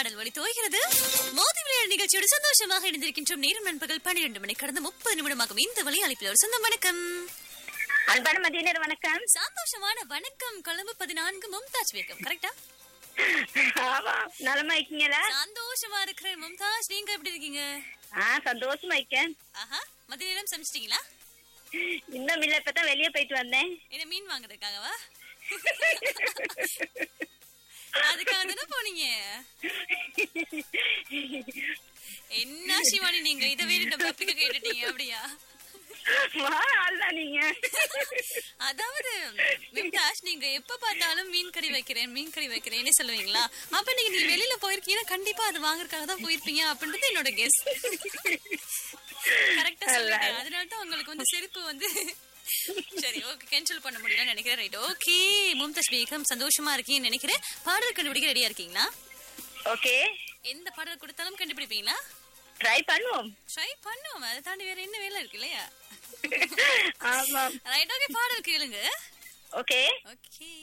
பாடல் வழி தோய்கிறது மோதி விளையாடு நிகழ்ச்சியோடு சந்தோஷமாக இணைந்திருக்கின்றோம் நேரம் நண்பகல் பன்னிரண்டு மணி கடந்த முப்பது நிமிடமாகும் இந்த வழி அழைப்பில் ஒரு சொந்தம் வணக்கம் அன்பான மதியினர் வணக்கம் சந்தோஷமான வணக்கம் கொழும்பு பதினான்கு மும்தாஜ் பேகம் கரெக்டா ஆமா நலமா இருக்கீங்களா சந்தோஷமா இருக்கிறேன் மும்தாஜ் நீங்க எப்படி இருக்கீங்க ஆ சந்தோஷமா இருக்கேன் ஆஹா மதிய நேரம் சமைச்சிட்டீங்களா இன்னும் இல்ல இப்பதான் வெளியே போயிட்டு வந்தேன் என்ன மீன் வாங்குறதுக்காகவா அதுக்காக தானே போனீங்க என்ன சிவானி நீங்க இதை வேறு நம்ம பப்ளிக்க கேட்டுட்டீங்க அப்படியா வா ஆள்தான் நீங்க அதாவது விம்தாஷ் நீங்க எப்ப பார்த்தாலும் மீன் கறி வைக்கிறேன் மீன் கறி வைக்கிறேன்னு சொல்லுவீங்களா அப்ப நீங்க நீங்க வெளியில போயிருக்கீங்கன்னா கண்டிப்பா அது வாங்குறதுக்காக தான் போயிருப்பீங்க அப்படின்றது என்னோட கெஸ் கரெக்டா சொல்லிட்டேன் அதனால தான் உங்களுக்கு வந்து சிரிப்பு வந்து சரி ஓகே கேன்சல் பண்ண முடியல நினைக்கிறேன் ரைட் ஓகே மும்தாஜ் பேகம் சந்தோஷமா இருக்கீங்கன்னு நினைக்கிறேன் பாடல் கண்டுபிடிக்க ரெடியா இருக்கீங்களா ஓகே எந்த பாடல் கொடுத்தாலும் கண்டுபிடிப்பீங்களா ட்ரை பண்ணுவோம் ட்ரை பண்ணுவோம் அதை தாண்டி வேற என்ன வேலை இருக்கு இல்லையா ஆமா ரைட் ஓகே பாடல் கேளுங்க ஓகே ஓகே